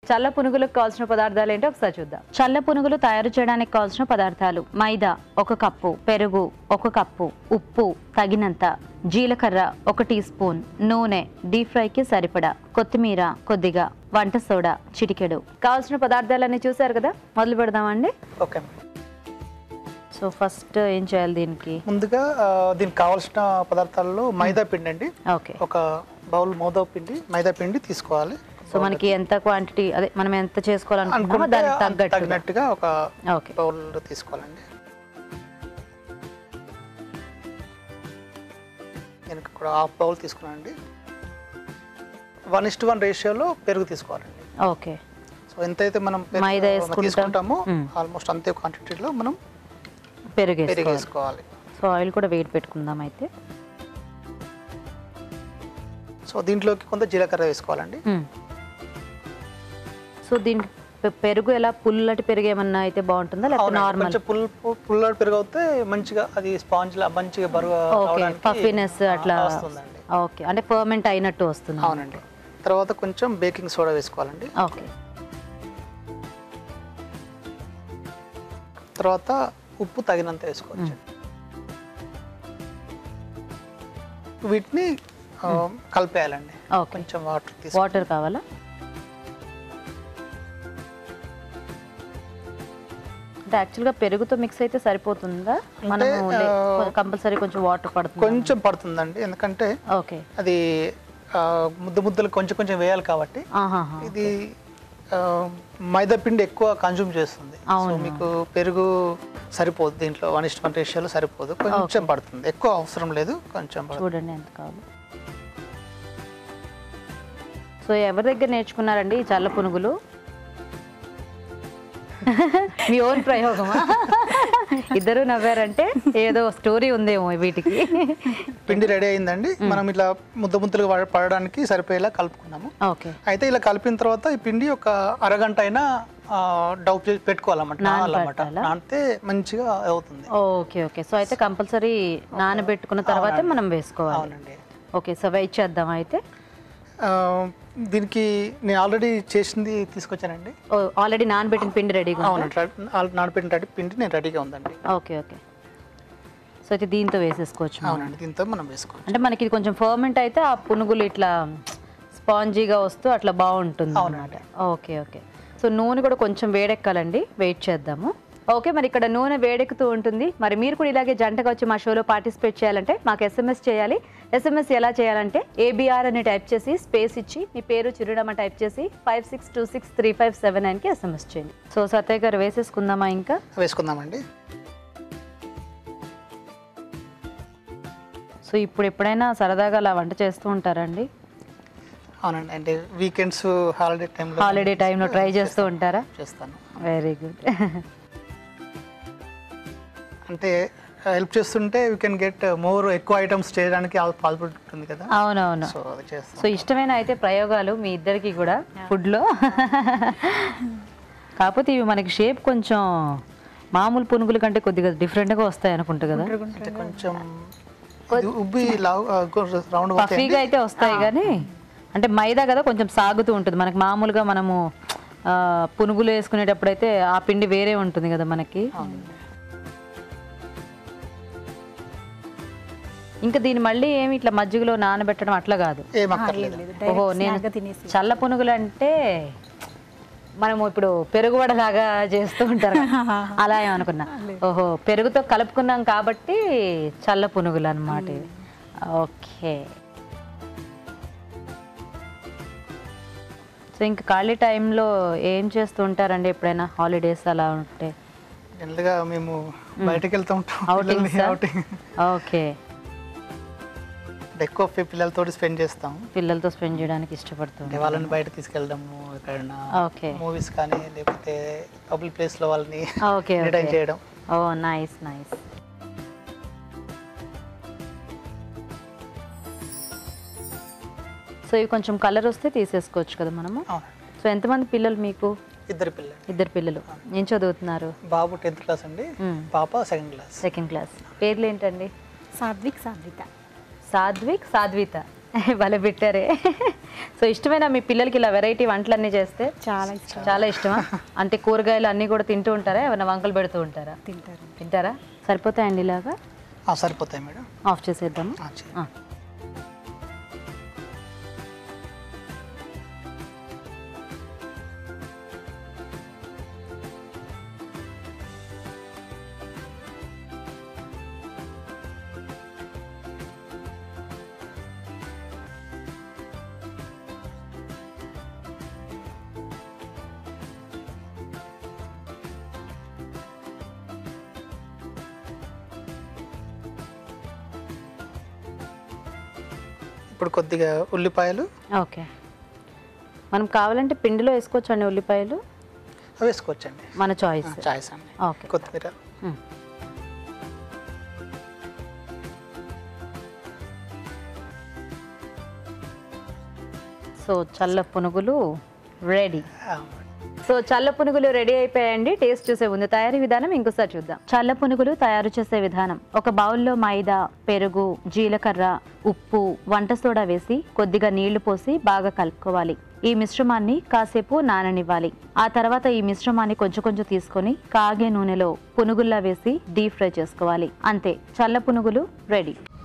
చల్ల పునుగులకు కావాల్సిన పదార్థాలు ఏంటో ఒకసారి చూద్దాం చల్ల పునుగులు తయారు చేయడానికి కావాల్సిన పదార్థాలు మైదా ఒక కప్పు పెరుగు ఒక కప్పు ఉప్పు తగినంత జీలకర్ర ఒక టీ స్పూన్ నూనె డీప్ ఫ్రైకి సరిపడా కొత్తిమీర కొద్దిగా వంట సోడా చిటికెడు కావాల్సిన పదార్థాలన్నీ చూసారు కదా మొదలు పెడదామండి ఓకే సో ఫస్ట్ ఏం చేయాలి దీనికి ముందుగా ఆ, దీనికి కావాల్సిన పదార్థాల్లో మైదా పిండి అండి ఓకే ఒక బౌల్ మోదా పిండి మైదా పిండి తీసుకోవాలి సో మనకి ఎంత క్వాంటిటీ అదే మనం ఎంత చేసుకోవాలనుకుంటున్నామో అనుకుంటే దానికి అంత తగ్గట్టు తగినట్టుగా ఒక ఓకే బౌల్ తీసుకోవాలండి నేను ఇక్కడ హాఫ్ బౌల్ తీసుకున్నానండి వన్ ఇస్ట్ వన్ రేషియోలో పెరుగు తీసుకోవాలండి ఓకే సో ఎంతైతే మనం పెరుగు మైదా వేసుకుంటాం. తీసుకుంటామో మ్మ్. ఆల్మోస్ట్ అంతే క్వాంటిటీలో మనం పెరుగు పెరుగు వేసుకోవాలి వేసుకోవాలి సో ఆయిల్ కూడా వేడి పెట్టుకుందాం అయితే సో దీంట్లోకి కొంత జీలకర్ర వేసుకోవాలండి మ్మ్. సో దీనికి పె- పెరుగు ఎలా పుల్లటి పెరుగు ఏమన్నా అయితే బాగుంటుందా లేకపోతే అవునండి. నార్మల్ కొంచెం పుల్ పుల్లటి పెరుగు అయితే మంచిగా అది స్పాంజ్ లా మంచిగా బరువు ఓకే రావడానికి పఫీనెస్ అట్లా వస్తుందండి ఓకే అంటే పర్మనెంట్ అయినట్టు వస్తుంది అవునండి తర్వాత కొంచెం బేకింగ్ సోడా వేసుకోవాలండి ఓకే తర్వాత ఉప్పు తగినంత వేసుకోవచ్చు వీటిని ఆ, కలిపేయాలండి ఓకే కొంచెం వాటర్ తీసి వాటర్ కావాలా అంటే యాక్చువల్గా పెరుగుతో మిక్స్ అయితే సరిపోతుందా మనము కంపల్సరీ కొంచెం వాటర్ పడుతుంది కొంచెం పడుతుందండి ఎందుకంటే ఓకే అది ఆ, ముద్ద ముద్దలు కొంచెం కొంచెం వేయాలి కాబట్టి ఆహాహా ఇది ఆ, మైదా పిండి ఎక్కువ కన్జ్యూమ్ చేస్తుంది సో అవును. మీకు పెరుగు సరిపోదు దీంట్లో వన్ ఇస్ట్ వన్ రేషియోలో సరిపోదు కొంచెం పడుతుంది ఎక్కువ అవసరం లేదు కొంచెం పడుతుంది చూడండి ఎంత కావాలి సో ఎవరి దగ్గర నేర్చుకున్నారండి ఈ చల్ల పునుగులు మీ ఓన్ ప్రయోగమా ఇద్దరు నవ్వారంటే ఏదో స్టోరీ ఉందేమో వీటికి పిండి రెడీ అయిందండి మనం ఇట్లా ముద్ద ముద్దలుగా పడ- పడడానికి సరిపోయేలా కలుపుకున్నాము ఓకే అయితే ఇలా కలిపిన తర్వాత ఈ పిండి ఒక అరగంట అయినా డౌ పెట్టుకోవాలన్నమాట నానాలన్నమాట నానితే మంచిగా అవుతుంది ఓకే ఓకే సో అయితే కంపల్సరీ నానబెట్టుకున్న తర్వాతే మనం వేసుకోవాలి అవునండి ఓకే సో వెయిట్ చేద్దాం అయితే ఆ, దీనికి నేను ఆల్రెడీ చేసింది తీసుకొచ్చానండి ఆల్రెడీ నానబెట్టిన పిండి రెడీగా ఉంది అవునండి నానబెట్టిన రెడీ పిండి నేను రెడీగా ఉందండి ఓకే ఓకే సో అయితే దీంతో వేసేసుకోవచ్చు మనం. అవునండి దీంతో మనం వేసుకోవచ్చు అంటే మనకి ఇది కొంచెం ఫర్మెంట్ అయితే ఆ పునుగులు ఇట్లా స్పాంజీగా వస్తూ అట్లా బాగుంటుంది అనమాట ఓకే ఓకే సో నూనె కూడా కొంచెం వేడెక్కాలండి వెయిట్ చేద్దాము ఓకే మరి ఇక్కడ నూనె వేడెక్కుతూ ఉంటుంది మరి మీరు కూడా ఇలాగే జంటగా వచ్చి మా షోలో పార్టిసిపేట్ చేయాలంటే మాకు ఎస్ఎంఎస్ చేయాలి ఎస్ఎంఎస్ ఎలా చేయాలంటే ఏబిఆర్ అని టైప్ చేసి స్పేస్ ఇచ్చి మీ పేరు చిరునామా టైప్ చేసి five six two six three five seven నైన్కి ఎస్ఎంఎస్ చేయండి సో సత్య గారు వేసేసుకుందామా ఇంకా వేసుకుందామండి సో ఇప్పుడు ఎప్పుడైనా సరదాగా అలా వంట చేస్తూ ఉంటారండి అవునండి అంటే వీకెండ్స్ హాలిడే టైంలో హాలిడే టైంలో ట్రై చేస్తూ ఉంటారా చేస్తాను వెరీ గుడ్ అంటే హెల్ప్ చేస్తుంటే వీ కెన్ గెట్ మోర్ ఎక్కువ ఐటమ్స్ చేయడానికి పాసిబిలిటీ ఉంటుంది కదా అవునవును సో అది చేస్తాం సో ఇష్టమైన అయితే ప్రయోగాలు మీ ఇద్దరికి కూడా ఫుడ్లో కాకపోతే ఇవి మనకి షేప్ కొంచెం మామూలు పునుగుల కంటే కొద్దిగా డిఫరెంట్గా వస్తాయి అనుకుంటా కదా అంటే కొంచెం ఇది ఉబ్బి లావ్ రౌండ్ పఫీగా అయితే వస్తాయి కానీ అంటే మైదా కదా కొంచెం సాగుతూ ఉంటుంది మనకి మామూలుగా మనము ఆ, పునుగులు వేసుకునేటప్పుడు అయితే ఆ పిండి వేరే ఉంటుంది కదా మనకి ఇంకా దీన్ని మళ్ళీ ఏమి ఇట్లా మజ్జిగలో నానబెట్టడం అట్లా కాదు ఏం అక్కర్లేదు ఓహో నేను చల్ల పునుగులు అంటే మనము ఇప్పుడు పెరుగువడ లాగా చేస్తూ ఉంటారు కదా. అలా ఏమనుకున్నా ఓహో పెరుగుతో కలుపుకున్నాం కాబట్టి చల్ల పునుగులు అన్నమాట ఇవి. ఓకే సో ఇంకా ఖాళీ టైంలో ఏం చేస్తూ ఉంటారండి ఎప్పుడైనా హాలిడేస్ అలా ఉంటే జనరల్గా మేము బయటకు వెళ్తూ ఉంటాం Outings పిల్లల్ని ఆ? outing. ఓకే అంటే ఎక్కువ పి- పిల్లలతో స్పెండ్ చేస్తాం పిల్లలతో స్పెండ్ చేయడానికి ఇష్టపడుతుంది అంటే వాళ్ళని బయట తీసుకెళ్ళడము ఎక్కడైనా ఓకే మూవీస్ కానీ లేకపోతే పబ్లిక్ ప్లేస్ లో వాళ్ళని ఓకే ఎంటర్టైన్ చేయడం ఓ నైస్ నైస్ సో ఇవి కొంచెం కలర్ వస్తే తీసేసుకోవచ్చు కదా మనము అవును సో ఎంతమంది పిల్లలు మీకు ఇద్దరు పిల్లలు ఇద్దరు పిల్లలు ఏం చదువుతున్నారు బాబు టెన్త్ క్లాస్ అండి మ్మ్. పాప సెకండ్ క్లాస్ సెకండ్ క్లాస్ పేర్లు ఏంటండి సాత్విక్ సాత్విక సాధ్విక్ సాధ్విత భలే పెట్టారే సో ఇష్టమైన మీ పిల్లలకి ఇలా వెరైటీ వంటలన్నీ చేస్తే చాలా ఇష్టం చాలా ఇష్టమా అంటే కూరగాయలు అన్నీ కూడా తింటూ ఉంటారా ఏమైనా వంకలు పెడుతూ ఉంటారా తింటారు తింటారా సరిపోతాయండి ఇలాగా ఆ, సరిపోతాయి మేడం ఆఫ్ చేసేద్దాము ఆ, చేయి. ఆ. ఇప్పుడు కొద్దిగా ఉల్లిపాయలు ఓకే మనం కావాలంటే పిండిలో వేసుకోవచ్చు అండి ఉల్లిపాయలు అవి వేసుకోవచ్చండి మన చాయిస్ చాయ్స్ అండి ఓకే కొత్తిమీర మ్. సో చల్ల పునుగులు రెడీ ఆ, సో చల్ల పునుగులు రెడీ అయిపోయాయండి టేస్ట్ చూసే ముందు తయారీ విధానం ఇంకోసారి చూద్దాం చల్ల పునుగులు తయారు చేసే విధానం ఒక బౌల్లో మైదా పెరుగు జీలకర్ర ఉప్పు వంట సోడా వేసి కొద్దిగా నీళ్లు పోసి బాగా కలుపుకోవాలి ఈ మిశ్రమాన్ని కాసేపు నాననివ్వాలి ఆ తర్వాత ఈ మిశ్రమాన్ని కొంచెం కొంచెం తీసుకొని కాగే నూనెలో పునుగుల్లా వేసి డీప్ ఫ్రై చేసుకోవాలి అంతే చల్ల పునుగులు రెడీ